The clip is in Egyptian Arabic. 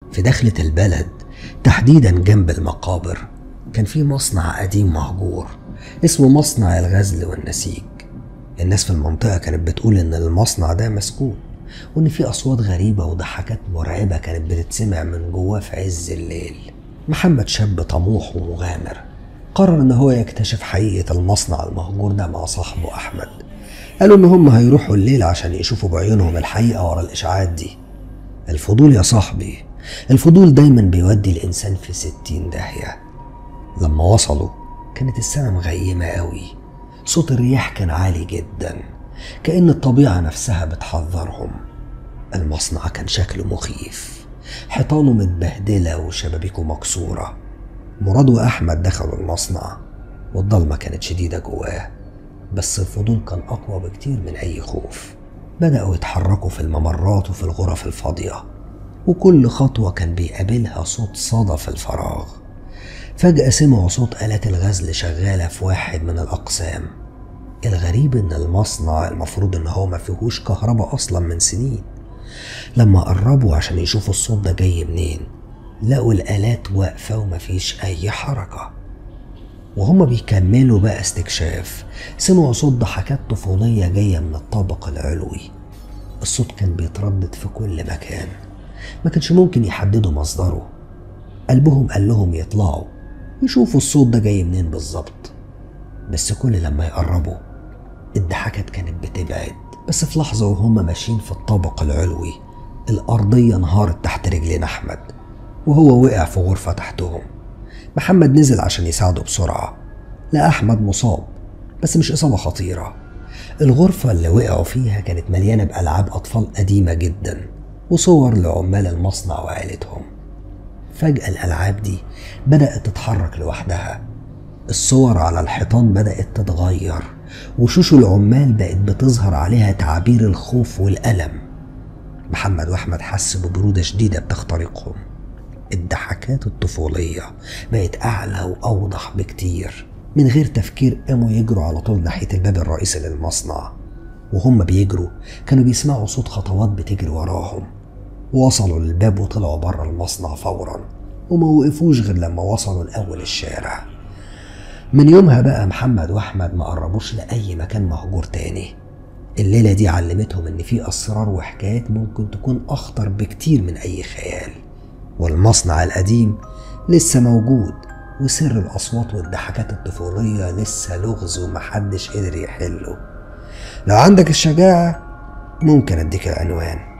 في دخلة البلد تحديدا جنب المقابر كان في مصنع قديم مهجور اسمه مصنع الغزل والنسيج الناس في المنطقة كانت بتقول إن المصنع ده مسكون وإن في أصوات غريبة وضحكات مرعبة كانت بتتسمع من جواه في عز الليل محمد شاب طموح ومغامر قرر إن هو يكتشف حقيقة المصنع المهجور ده مع صاحبه أحمد قالوا إن هم هيروحوا الليل عشان يشوفوا بعيونهم الحقيقة ورا الإشاعات دي الفضول يا صاحبي الفضول دايما بيودي الإنسان في ستين داهية لما وصلوا كانت السماء مغيمة قوي صوت الرياح كان عالي جدا كأن الطبيعة نفسها بتحذرهم المصنع كان شكله مخيف حيطانه متبهدلة وشبابيكه مكسورة مراد وأحمد دخلوا المصنع والضلمة كانت شديدة جواه بس الفضول كان أقوى بكتير من أي خوف بدأوا يتحركوا في الممرات وفي الغرف الفاضية وكل خطوة كان بيقابلها صوت صدى في الفراغ فجأة سمعوا صوت آلات الغزل شغالة في واحد من الأقسام الغريب إن المصنع المفروض إن هو ما فيهوش كهرباء أصلا من سنين لما قربوا عشان يشوفوا الصوت ده جاي منين لقوا الآلات واقفة ومفيش أي حركة وهما بيكملوا بقى استكشاف سمعوا صوت ضحكات طفولية جاية من الطابق العلوي الصوت كان بيتردد في كل مكان ما كانش ممكن يحددوا مصدره قلبهم قال لهم يطلعوا يشوفوا الصوت ده جاي منين بالظبط بس كل لما يقربوا الضحكات كانت بتبعد بس في لحظة وهم ماشيين في الطابق العلوي الأرضية انهارت تحت رجلين أحمد وهو وقع في غرفة تحتهم محمد نزل عشان يساعده بسرعة لقى أحمد مصاب بس مش إصابة خطيرة الغرفة اللي وقعوا فيها كانت مليانة بألعاب أطفال قديمة جدا وصور لعمال المصنع وعائلتهم فجأة الألعاب دي بدأت تتحرك لوحدها الصور على الحيطان بدأت تتغير وشوش العمال بقت بتظهر عليها تعابير الخوف والألم محمد وأحمد حس ببرودة شديدة بتخترقهم الضحكات الطفولية بقت أعلى وأوضح بكتير من غير تفكير قاموا يجروا على طول ناحية الباب الرئيسي للمصنع وهم بيجروا كانوا بيسمعوا صوت خطوات بتجري وراهم وصلوا للباب وطلعوا بره المصنع فورا وما وقفوش غير لما وصلوا لأول الشارع من يومها بقى محمد وأحمد ما قربوش لأي مكان مهجور تاني الليلة دي علمتهم إن في أسرار وحكايات ممكن تكون أخطر بكتير من أي خيال والمصنع القديم لسه موجود وسر الأصوات والضحكات الطفولية لسه لغز ومحدش قدر يحله لو عندك الشجاعة ممكن أديك العنوان